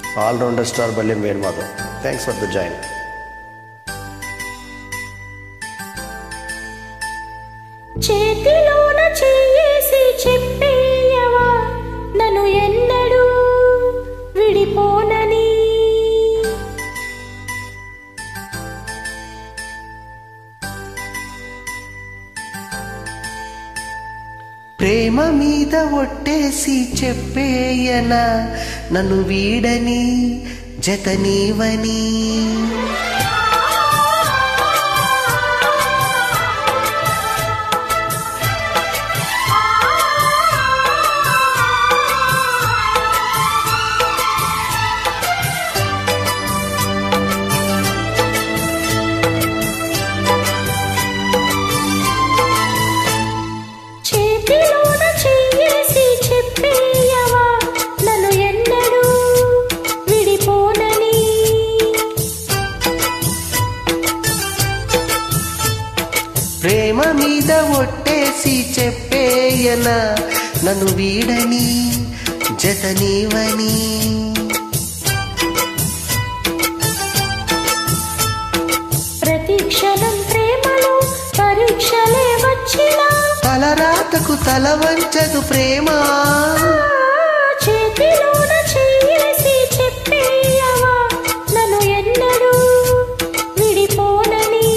allrounder star Balyam Venumadhav thanks for the join చేతిలోన చెయ్యేసి చెప్పేయవా నన్ను ఎన్నడూ విడిపోనని ప్రేమ మీద ఒట్టేసి చెప్పేయనా నన్ను వీడని జతనీవని చేతిలోన చెయ్యేసి చెప్పేయవా నన్ను ఎన్నడూ విడిపోనని ప్రేమ మీద ఒట్టేసి చెప్పేయనా నన్ను వీడని జతనీవని ప్రతి క్షణం ప్రేమలో పరీక్షలే వచ్చినా తలరాతకు తల వంచదు ప్రేమ చేతిలోన చెయ్యేసి చెప్పేయవా నన్ను ఎన్నడూ విడిపోనని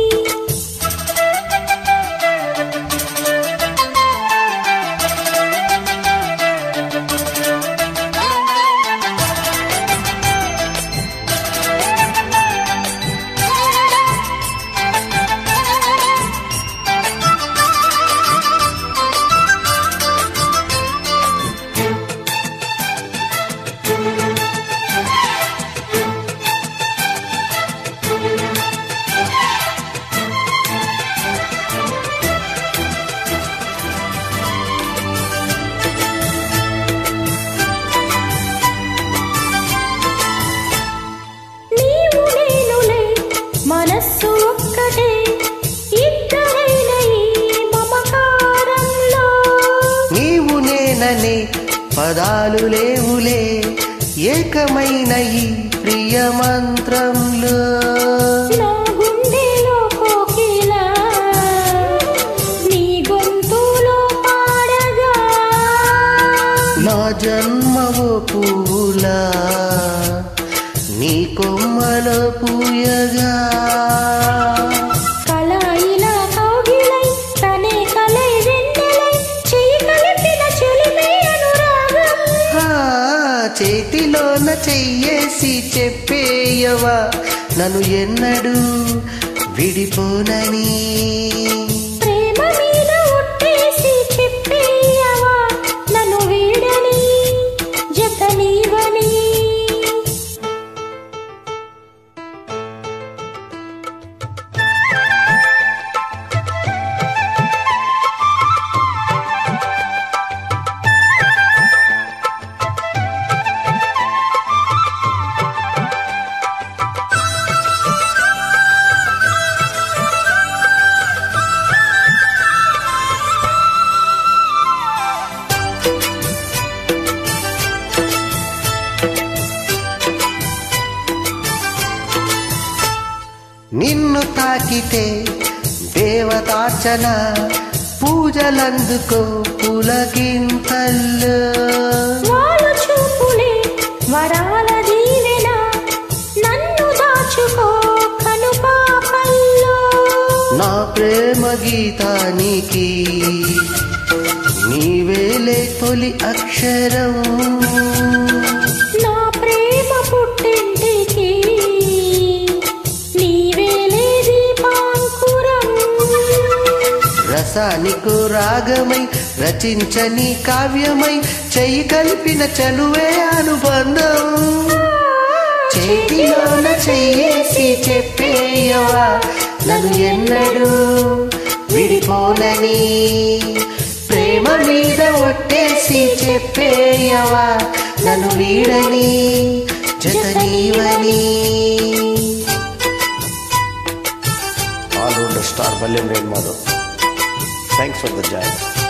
నీవు నేనులే మనస్సు ఒక్కటే ఇద్దరైన ఈ మమకారంలో నీవు నేననే పదాలు లేవులే ఏకమైన ఈ ప్రియ మంత్రంలో నా గుండెలో కోకిలా నీ గొంతులో పాడగా నా జన్మవు పూలా నీ కొమ్మలో పూయగా కళాయిలా కౌగిలై తనే కలై వెన్నెలై చెయ్యి కలిపిన చెలిమే అనురాగం ఆ, చేతిలోన చెయ్యేసి చెప్పేయవా నన్ను ఎన్నడూ విడిపోనని ప్రేమ మీద ఒట్టేసి చెప్పేయవా నన్ను వీడని జత నీవని నిన్ను తాకితే దేవతార్చన పూజలందుకో పులకింతల్లో వాళ్ళ చూపులే వరాల దీవెన నన్ను దాచుకో కను పాపల్లో నా ప్రేమ గీతానికి నీవేలే తొలి అక్షరం నా ప్రేమ పుట్టింటికి నీవేలే దీపాంకురం రసానికు రాగమై రచించని కావ్యమై చెయ్యి కలిపిన చలువే అనుబంధం చేతిలోన చెయ్యేసి చెప్పేయవా నన్ను ఎన్నడూ విడిపోనని ప్రేమ మీద ఒట్టేసి చెప్పేయవా నన్ను వీడని జతనీవని all rounder star Balyam Venumadhav thanks for the join